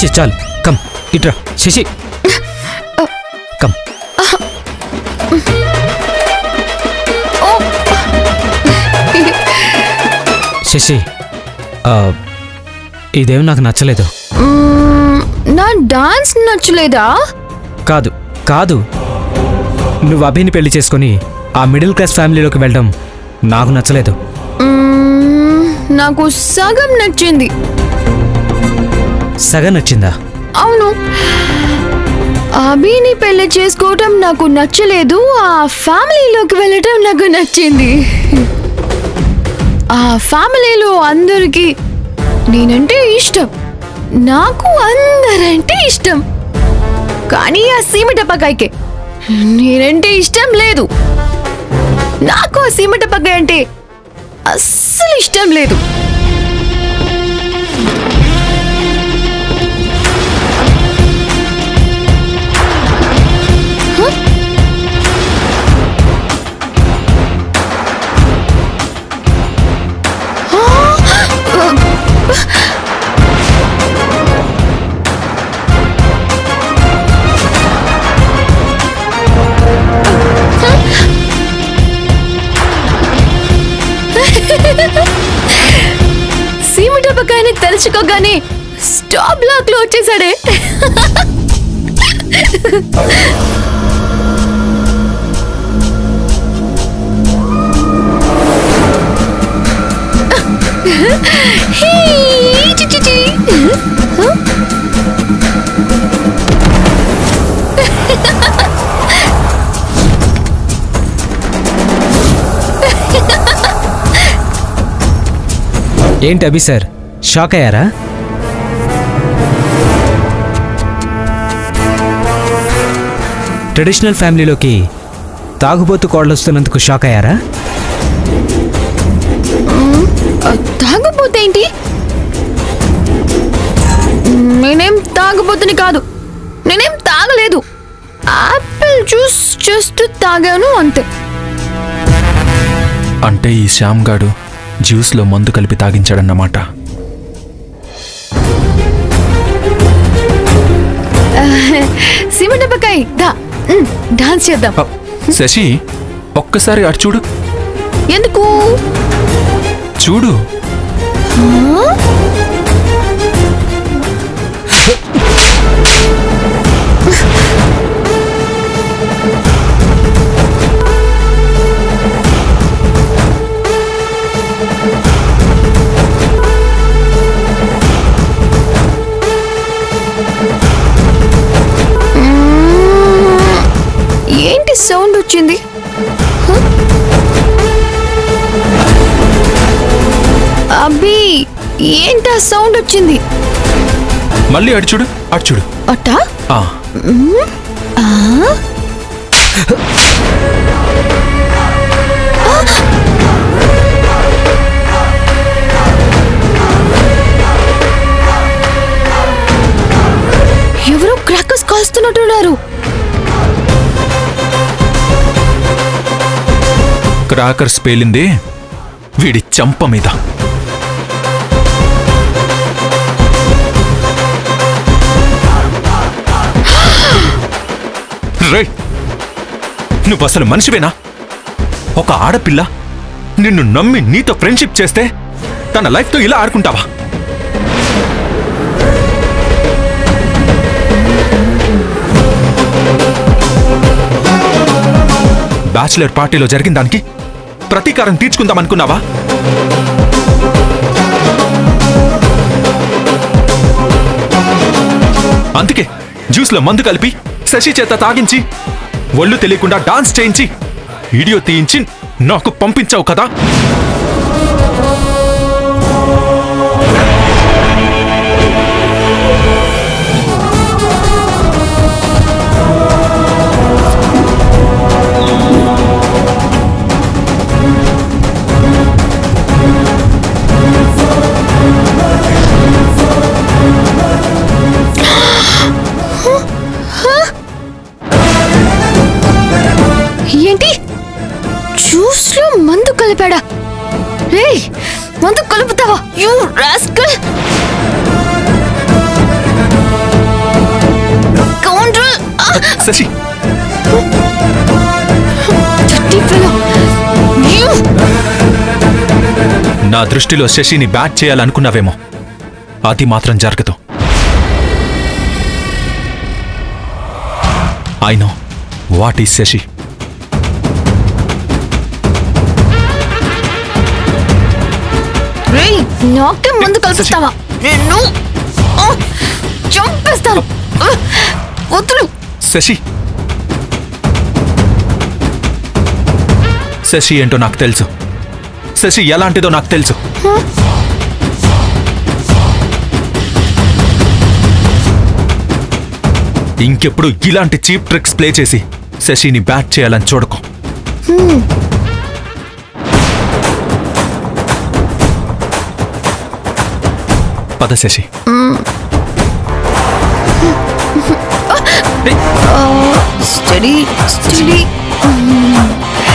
శశి చాలు కమ్ ఇట్రా శశి కమ్ ఓ శశి ఆ, ఇదేం నాకు నచ్చలేదు మ్మ్, నా డాన్స్ నచ్చలేదా కాదు కాదు నువ్వు అభిని పెళ్లి చేసుకొని ఆ మిడిల్ క్లాస్ ఫ్యామిలీలోకి వెళ్ళడం నాకు నచ్చలేదు మ్మ్, నాకు సగం నచ్చింది సగం నచ్చిందా అవును అభిని పెళ్లి చేసుకోవటం నాకు నచ్చలేదు ఆ ఫ్యామిలీలోకి వెళ్ళటం నాకు నచ్చింది ఆ ఫ్యామిలీలో అందరికీ నేనంటే ఇష్టం నాకు అందరంటే ఇష్టం కానీ ఆ సీమటపకాయకే నేనంటే ఇష్టం లేదు నాకు ఆ సీమటపకాయ అంటే అస్సలు ఇష్టం లేదు సీమటపకాయని తలుచుకోగానే స్టాప్ బ్లాక్ లో వచ్చేసాడే హే, చి, చి, చి. ఏంటి అభి సార్ షాక్ అయ్యారా ట్రెడిషనల్ ఫ్యామిలీలోకి తాగుబోతు కోళ్ళొస్తున్నందుకు షాక్ అయ్యారా ఆ, తాగపోతే ఏంటి నేనేం తాగబోతుని కాదు నేనేం తాగలేదు ఆపిల్ జ్యూస్ జస్ట్ తాగాను అంతే అంటే ఈ శ్యామ్ గాడు జ్యూస్లో మందు కలిపి తాగించాడన్నమాట సిమెంటపకాయ దా ఉమ్, డాన్స్ చేద్దాం అ, శశి ఒక్కసారి అటు చూడు ఎందుకు చూడు ఏంటి సౌండ్ వచ్చింది హ? అబ్బి ఏంటా సౌండ్ వచ్చింది మళ్ళీ అటు చూడు అటు చూడు అట్టా ఆ, ఎవరో క్రాకర్స్ కాల్స్తున్నట్టున్నారు క్రాకర్స్ పేలింది వీడి చంప మీద రేయ్ నువ్వు అసలు మనిషివేనా ఒక ఆడపిల్ల నిన్ను నమ్మి నీతో ఫ్రెండ్షిప్ చేస్తే తన లైఫ్తో ఇలా ఆడుకుంటావా బ్యాచిలర్ పార్టీలో జరిగిన దానికి ప్రతీకారం తీర్చుకుందామనుకున్నావా అందుకే జ్యూస్లో మందు కలిపి శశి చేత తాగించి ఒళ్ళు తెలియకుండా డాన్స్ చేయించి వీడియో తీయించి నాకు పంపించావు కదా ఏంటి జ్యూస్ లో మందు కలిపాడా రే మందు కలుపుతావా you rascal Sashi Chetti fellow. You. నా దృష్టిలో శశిని బ్యాట్ చేయాలనుకున్నావేమో అది మాత్రం జరగదు I know what is Sashi రేయ్, నాకే ముందు కలుస్తావా నిన్ను ఆ, చంపేస్తాను ఆ, వదులు శశి శశి ఏంటో నాకు తెలుసు శశి ఎలాంటిదో నాకు తెలుసు ఇంకెప్పుడు ఇలాంటి చీప్ ట్రిక్స్ ప్లే చేసి శశిని బ్యాట్ చేయాలని చూడకు పద శశి ఏయ్, స్టడీ స్టడీ